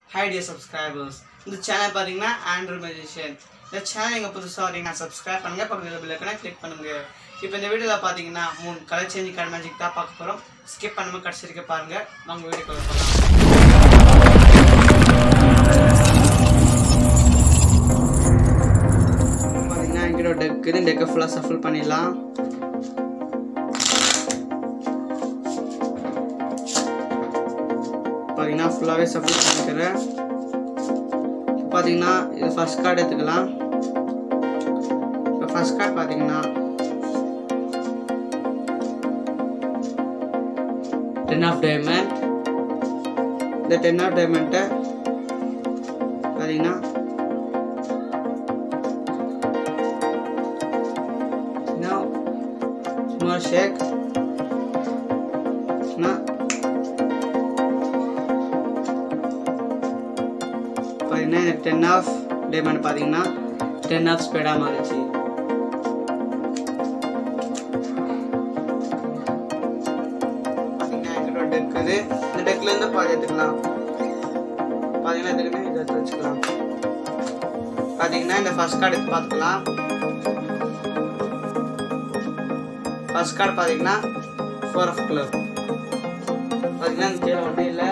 High dear subscribers இந்த channel பார்த்தீங்கன்னா Andrew magician இந்த சேனல் நீங்கள் புதுசாக வரீங்கன்னா சப்ஸ்கிரைப் பண்ணுங்க பக்கத்தில் பில் இருக்கனா கிளிக் பண்ணுங்க இப்போ இந்த வீடியோவில் பார்த்தீங்கன்னா மூணு கலர் சேஞ்ச் கார்டு மேஜிக் தான் பார்க்க போகிறோம் ஸ்கிப் பண்ணாமல் கடைசி வரைக்கும் பாருங்க வாங்க வீடியோக்குள்ள போகலாம் பார்த்தீங்கன்னா என்கிட்ட ஒரு டெக் இது டெக்கை ஃபுல்லாக சஃபில் பண்ணிடலாம் பார்த்தீங்கன்னா ஃபுல்லாகவே சஃபில் பண்ணிக்கிறேன் இப்போ பார்த்தீங்கன்னா இது ஃபர்ஸ்ட் கார்டு எடுத்துக்கலாம் இப்போ ஃபர்ஸ்ட் கார்டு பார்த்தீங்கன்னா டென் ஆஃப் டைமண்ட் இந்த டென் ஆஃப் டைமண்ட்டை பார்த்தீங்கன்னா Now, small shake. Now, பார்த்தீங்கன்னா டென் ஆஃப் டைமண்ட் பார்த்தீங்கன்னா டென் ஆஃப் ஸ்பீடாக மாறிச்சு பார்த்தீங்கன்னா என்கிட்ட ஒரு டெக் இது இந்த டெக்லேருந்து பாதி எடுத்துக்கலாம் பார்த்தீங்கன்னா எதுக்குமே இதை எடுத்து வச்சுக்கலாம் பார்த்தீங்கன்னா இந்த ஃபர்ஸ்ட் கார்டு எடுத்து பார்த்துக்கலாம் ஃபர்ஸ்ட் கார்டு பார்த்தீங்கன்னா ஃபோர் ஆஃப் கிளப் பார்த்தீங்கன்னா இந்த கீழே ஒன்றும் இல்லை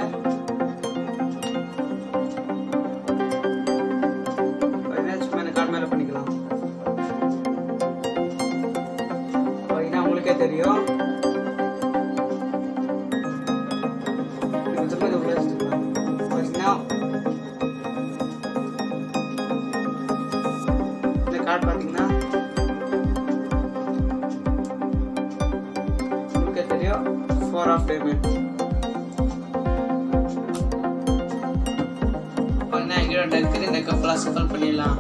பார்த்தீங்கன்னா சும்மா இந்த கார்டு மேலே பண்ணிக்கலாம் பார்த்தீங்கன்னா உங்களுக்கே தெரியும் இது சும்மா இது உள்ள வச்சுக்கலாம். பார்த்தீங்கன்னா இந்த கார்டு பார்த்தீங்கன்னா உங்களுக்கு தெரியும் ஃபோர் ஆஃப் பேமெண்ட் பார்த்தீங்கன்னா எங்கேயோ டெக்கு இந்த கப்பலாக சஃபல் பண்ணிடலாம்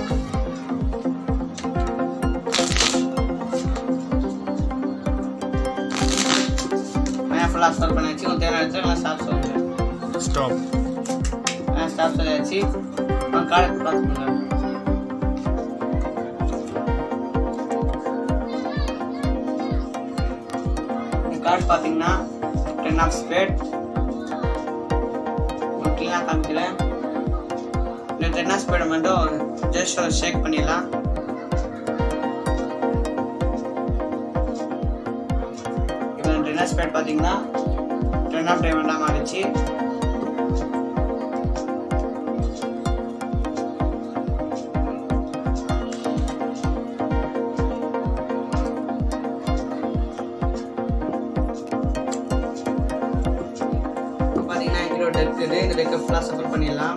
நான் ஃபுல்லாக சஃபல் பண்ணியாச்சு உங்களுக்கு தேவையான இடத்துல நான் ஸ்டாப் சொல்லுங்கள் Stop. நான் ஸ்டாப் சொல்லியாச்சு நான் கார்டு பார்த்துக்கோங்க கார்டு பார்த்தீங்கன்னா டென் ஆஃப் ஸ்பேட் க்ளீனாக காமிக்கிறேன் இந்த டென் ஆஃப் ஸ்பேடை மட்டும் ஜஸ்ட் ஒரு ஷேக் பண்ணிடலாம் இப்போ டென் ஆஃப் ஸ்பேட் பார்த்தீங்கன்னா டென் ஆஃப் டைமண்டாக மாறிச்சு இப்போ பார்த்தீங்கன்னா எங்கிட்ட ஒரு டெக் இருக்குது இந்த டெக்கை ஃபுல்லாக சப்போர்ட் பண்ணிடலாம்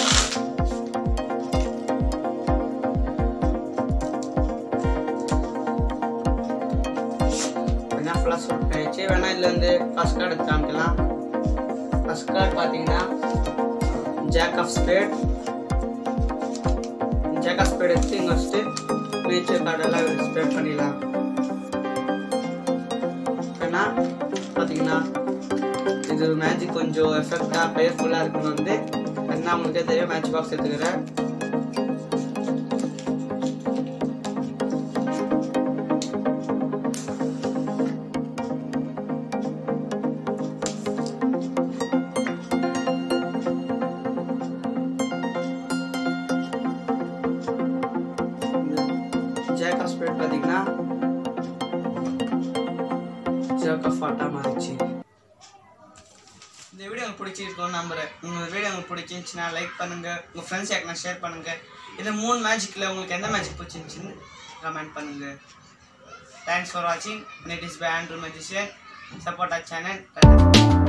பார்த்தீங்கன்னா ஃபுல்லாக சப்போர்ட் ஆயிடுச்சு வேணா இதுல இருந்து ஃபர்ஸ்ட் கார்டு எடுத்து காமிக்கலாம் ஃபர்ஸ்ட் கார்டு பார்த்தீங்கன்னா jack of spade jack of spade எடுத்து இங்கே வச்சுட்டு நேச்சர் கார்டெல்லாம் ஸ்ப்ரெட் பண்ணிடலாம் ஏன்னா பார்த்தீங்கன்னா இது மேஜிக் கொஞ்சம் எஃபெக்டாக பிளேஃபுல்லாக இருக்குன்னு வந்து என்ன உங்களுக்கே தெரியும் மேட்ச் பாக்ஸ் எடுத்துக்கிறேன் ஜேக் ஆஃப் ஸ்பிரிட் பார்த்தீங்கன்னா ஜேக் ஆஃப் ஆட்டா மாறிச்சு இந்த வீடியோ உங்களுக்கு பிடிச்சிருக்கோம் நம்புறேன் உங்கள் வீடியோ உங்களுக்கு பிடிச்சிருந்துச்சுன்னா லைக் பண்ணுங்க உங்கள் ஃப்ரெண்ட்ஸ் யாருக்குனா ஷேர் பண்ணுங்க இந்த மூணு மேஜிக்கில் உங்களுக்கு எந்த மேஜிக் பிடிச்சிருந்துச்சின்னு கமெண்ட் பண்ணுங்க தேங்க்ஸ் ஃபார் வாட்சிங் it is by Andrew magician support our channel